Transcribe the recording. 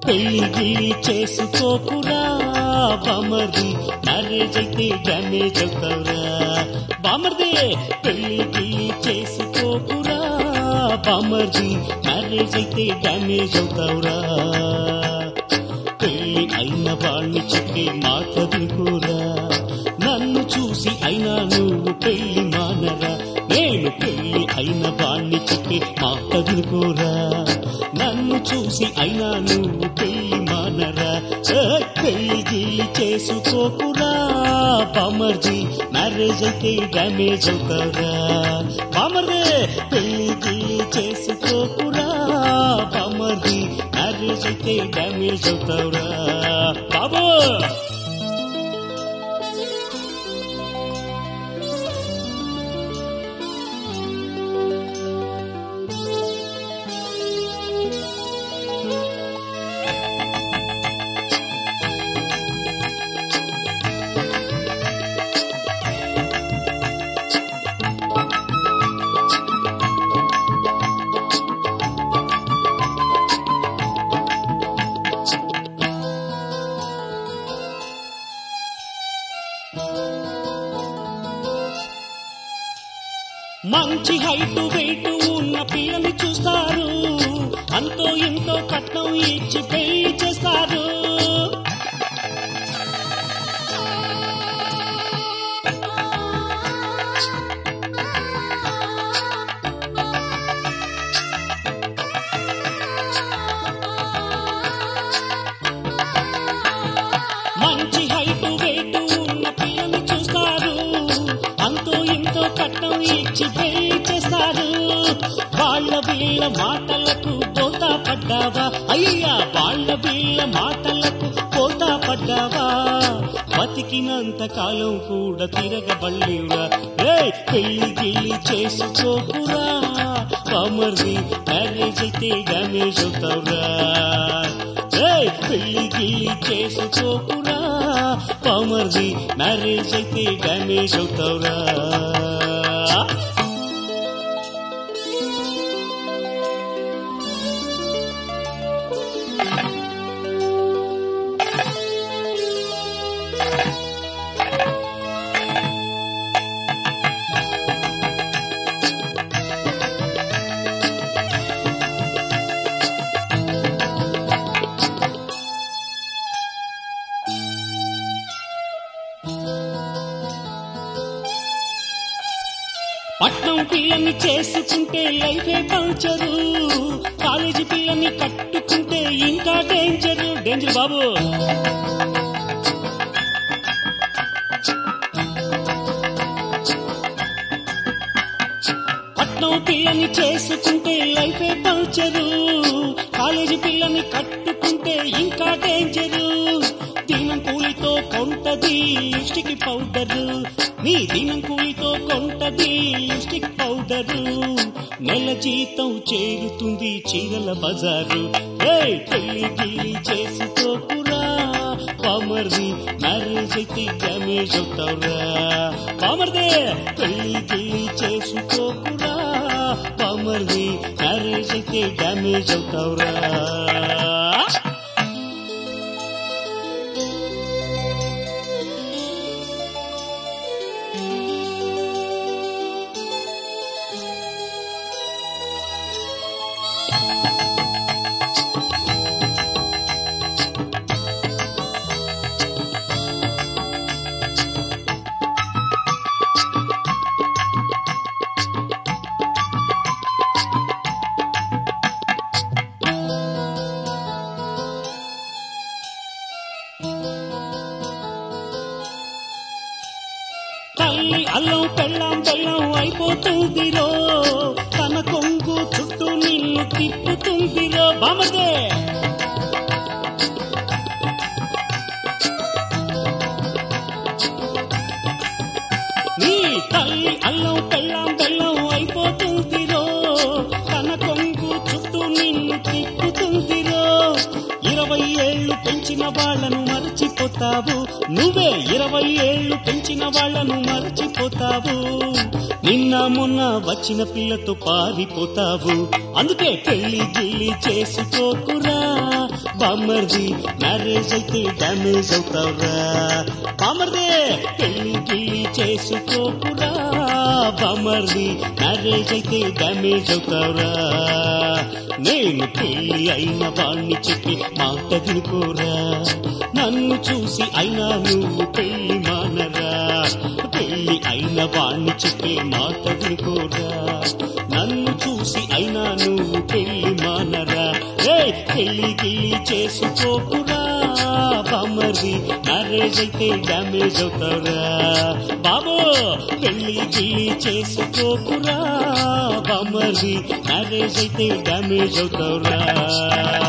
పెళ్లి గిల్లి చేసుకోకురా బామర్ది మ్యారేజ్ అయితే డ్యామేజ్ అవుతావురా బామర్ది పెళ్లి గిల్లి చేసుకోకురా బామర్ది మ్యారేజ్ అయితే డ్యామేజ్ అవుతావురా పెళ్లి అయిన వాణ్ణి చెప్పే మాట వినుకోరా నన్ను చూసి అయినా నువ్వు పెళ్లి మానరా నేను పెళ్లి అయిన వాణ్ణి చెప్పే మాట వినుకోరా నన్ను చూసి అయినా నువ్వు పెళ్లి మానరా ఏ, పెళ్లి గిల్లి చేసుకోకురా బామర్జీ మ్యారేజ్ అయితే డ్యామేజ్ అవుతారా బామర్దే పెళ్లి గిల్లి చేసుకోకురా బామర్ది మ్యారేజ్ అయితే డ్యామేజ్ అవుతావురా బాబు మంచి హైట్ వెయిట్ ఉన్న పిల్లని చూస్తారు అంతో ఇంతో కట్నం ఇచ్చి పెళ్లి చేస్తారు మంచి హైట్ వెయిట్ ఉన్న పిల్లని చూస్తారు అంతో ఇంతో కట్నం ఇచ్చి పెళ్లి చేస్తారు వాళ్ళ వీళ్ళ మాటలకు పోతా పడ్డావా అయ్యా వాళ్ళ వీళ్ళ మాటలకు పోతా పడ్డావా బతికినంత కాలం కూడా తిరగబళ్ళేవురా ఏ పెళ్లి గిల్లి చేసుకోకురా కామర్ది మ్యారేజ్ అయితే డ్యామేజ్ అవుతావురా ఏయ్, పెళ్లి గిల్లి చేసుకోకురా పామర్ది మ్యారేజ్ అయితే డ్యామేజ్ అవుతావురా పట్నం పిల్లని చేసుకుంటే లైఫే పంచరు కాలేజీ పిల్లని కట్టుకుంటే ఇంకా డేంజర్ డేంజర్ బాబు పట్నం పిల్లని చేసుకుంటే లైఫే పంచరు కాలేజీ పిల్లని కట్టుకుంటే ఇంకా డేంజరు దీనం కూలితో కొంటది లిప్స్టిక్ పౌడరు నీ దీనం కూలితో కొంటది లిప్స్టిక్ పౌడరు నెల జీతం చేరుతుంది చీరల బజారు ఏయ్, పెళ్లి గిల్లి చేసుకోకురా పామర్ది మ్యారేజ్ అయితే డ్యామేజ్ అవుతావురా పామర్దే పెళ్లి గిల్లి చేసుకోకురా పామర్ది మ్యారేజ్ అయితే డ్యామేజ్ అవుతావురా తల్లి అల్లం పెళ్ళాం బెల్లం అయిపోతుందిరో తన కొంగు చుట్టూ నిన్ను తిప్పుతుందిరో బామదే నీ తల్లి అల్లం పెళ్ళాం బెల్లం అయిపోతుందిరో తన కొంగు చుట్టూ నిన్ను తిప్పుతుందిరో ఇరవై ఏళ్ళు పెంచిన వాళ్ళను మరచిపోతావు నువ్వే ఇరవై ఏళ్ళు పెంచిన వాళ్ళను మరచిపోతావు నిన్న మొన్న వచ్చిన పిల్లతో పారిపోతావు అందుకే పెళ్లి గిల్లి చేసుకోకురా బామర్ది మ్యారేజ్ అయితే డ్యామేజ్ అవుతావురా బామర్దే పెళ్లి గిల్లి చేసుకోకురా బామర్ది మ్యారేజ్ అయితే డ్యామేజ్ అవుతావురా నేను పెళ్లి అయిన వాణ్ణి చెప్పి మాట వినుకోరా నన్ను చూసి అయినా నువ్వు పెళ్లి మానరా పెళ్లి అయిన వాణ్ణి చెప్పే మాట వినుకోరా నన్ను చూసి అయినా నువ్వు పెళ్లి మానరా రే పెళ్లి గిల్లి చేసుకోకురా బామర్ది మ్యారేజ్ అయితే డ్యామేజ్ అవుతారా బాబో పెళ్లి గిల్లి చేసుకోకురా బామర్ది మ్యారేజ్ అయితే డ్యామేజ్ అవుతారా